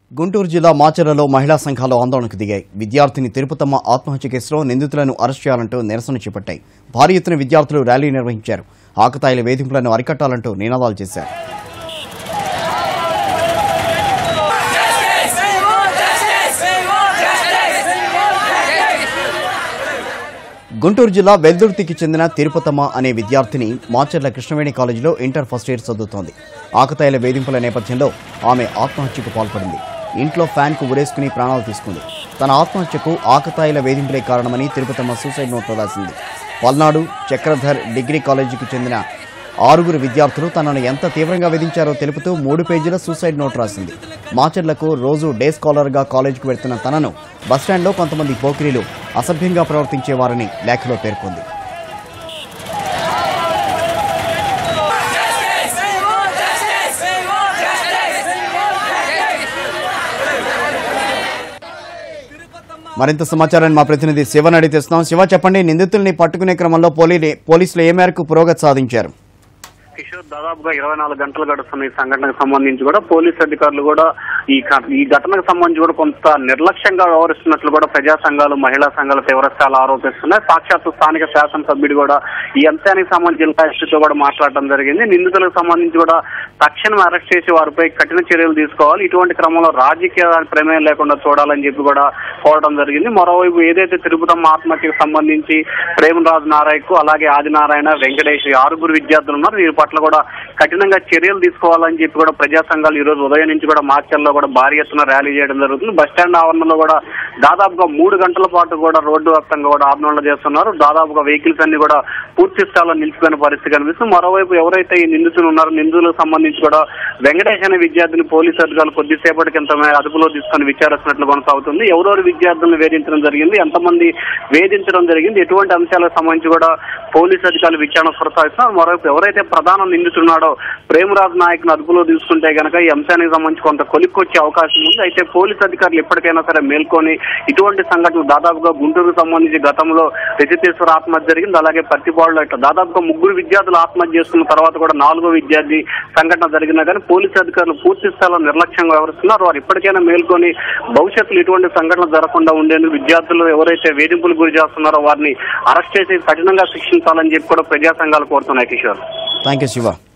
గుంటూరు జిల్లా మాచర్లలో మహిళా సంఘాలు ఆందోళనకు దిగాయి విద్యార్థిని తిరుపతమ్మ ఆత్మహత్య కేసులో నిందితులను అరెస్ట్ చేయాలంటూ నిరసన చేపట్టాయి భారీ ఎత్తున విద్యార్థులు ర్యాలీ నిర్వహించారు ఆకతాయిల వేధింపులను అరికట్టాలంటూ నినాదాలు చేశారు గుంటూరు జిల్లా వెల్దుర్తికి చెందిన తిరుపతమ్మ అనే విద్యార్థిని మాచర్ల కృష్ణవేణి కాలేజీలో ఇంటర్ ఫస్ట్ ఇయర్ చదువుతోంది ఆకతాయిల వేధింపుల నేపథ్యంలో ఆమె ఆత్మహత్యకు పాల్పడింది ఇంట్లో ఫ్యాన్కు ఉరేసుకుని ప్రాణాలు తీసుకుంది తన ఆత్మహత్యకు ఆకతాయిల వేధింపులే కారణమని తిరుపతమ్మ సూసైడ్ నోట్లో రాసింది పల్నాడు చక్రధర్ డిగ్రీ కాలేజీకి చెందిన ఆరుగురు విద్యార్థులు తనను ఎంత తీవ్రంగా వేధించారో తెలుపుతూ మూడు పేజీల సూసైడ్ నోట్ రాసింది మాచర్లకు రోజు డే స్కాలర్గా కాలేజీకి వెళ్తున్న తనను బస్టాండ్లో కొంతమంది పోకిరీలు అసభ్యంగా ప్రవర్తించేవారని లేఖలో పేర్కొంది మరింత సమాచారాన్ని మా ప్రతినిధి శివన్ అడిగి తెస్తున్నాం శివ చెప్పండి నిందితుల్ని పట్టుకునే క్రమంలో పోలీ పోలీసులు ఏ మేరకు పురోగతి సాధించారు కిషోర్ దాదాపుగా ఇరవై నాలుగు గంటలు గడుస్తున్న ఈ సంఘటనకు సంబంధించి కూడా పోలీస్ అధికారులు కూడా ఈ ఘ- ఈ ఘటనకు సంబంధించి కూడా కొంత నిర్లక్ష్యంగా వ్యవహరిస్తున్నట్లు కూడా ప్రజా సంఘాలు మహిళా సంఘాలు తీవ్రస్థాయిలో ఆరోపిస్తున్నాయి సాక్షాత్తు స్థానిక శాసనసభ్యుడు కూడా ఈ అంశానికి సంబంధించి జిల్లా ఎస్పీతో కూడా మాట్లాడడం జరిగింది నిందితులకు సంబంధించి కూడా తక్షణం అరెస్ట్ చేసి వారిపై కఠిన చర్యలు తీసుకోవాలి ఇటువంటి క్రమంలో రాజకీయ ప్రమేయం లేకుండా చూడాలని చెప్పి కూడా కోరడం జరిగింది మరోవైపు ఏదైతే తిరుపతమ్మ ఆత్మహత్యకు సంబంధించి ప్రేమరాజు నారాయణకు అలాగే ఆదినారాయణ వెంకటేష్ ఈ ఆరుగురు విద్యార్థులు ఉన్నారు వీరి పట్ల కూడా కఠినంగా చర్యలు తీసుకోవాలని చెప్పి కూడా ప్రజా సంఘాలు ఈ రోజు ఉదయం నుంచి కూడా మార్చల్లో కూడా భారీ ఎత్తున ర్యాలీ చేయడం జరుగుతుంది బస్ స్టాండ్ ఆవరణలో కూడా దాదాపుగా మూడు గంటల పాటు కూడా రోడ్డు వ్యాప్తంగా కూడా ఆందోళన చేస్తున్నారు దాదాపుగా వెహికల్స్ అన్ని కూడా పూర్తి స్థాయిలో నిలిచిపోయిన పరిస్థితి కనిపిస్తుంది మరోవైపు ఎవరైతే ఈ నిందితులు ఉన్నారో నిందితులకు సంబంధించి కూడా వెంకటేష్ అనే విద్యార్థిని పోలీసు అధికారులు కొద్దిసేపటి క్రితం అదుపులో తీసుకొని విచారిస్తున్నట్లు కొనసాగుతుంది ఎవరెవరు విద్యార్థులను వేధించడం జరిగింది ఎంతమంది వేధించడం జరిగింది ఎటువంటి అంశాలకు సంబంధించి కూడా పోలీసు అధికారులు విచారణ కొనసాగిస్తున్నారు మరోవైపు ఎవరైతే ప్రధాన నిందితున్నాడో ప్రేమరాజు నాయక్ను అదుపులో తీసుకుంటే గనక ఈ అంశానికి సంబంధించి కొంత కొలిక్కొచ్చే అవకాశం ఉంది అయితే పోలీసు అధికారులు ఎప్పటికైనా సరే మేల్కొని ఇటువంటి సంఘటనలు దాదాపుగా గుంటూరుకు సంబంధించి గతంలో రజతేశ్వర ఆత్మహత్య జరిగింది అలాగే పత్తిపాడులో ఇట్లా దాదాపుగా ముగ్గురు విద్యార్థులు ఆత్మహత్య చేసుకున్న తర్వాత కూడా నాలుగో విద్యార్థి సంఘటన జరిగినా కానీ పోలీసు అధికారులు పూర్తి స్థాయిలో నిర్లక్ష్యంగా వ్యవహరిస్తున్నారు వారు ఇప్పటికైనా మేల్కొని భవిష్యత్తులో ఇటువంటి సంఘటనలు జరగకుండా ఉండేందుకు విద్యార్థులు ఎవరైతే వేధింపులు గురి చేస్తున్నారో వారిని అరెస్ట్ చేసి కఠినంగా శిక్షించాలని చెప్పి కూడా ప్రజా సంఘాలు కోరుతున్నాయి కిషోర్ థ్యాంక్ యూ శివ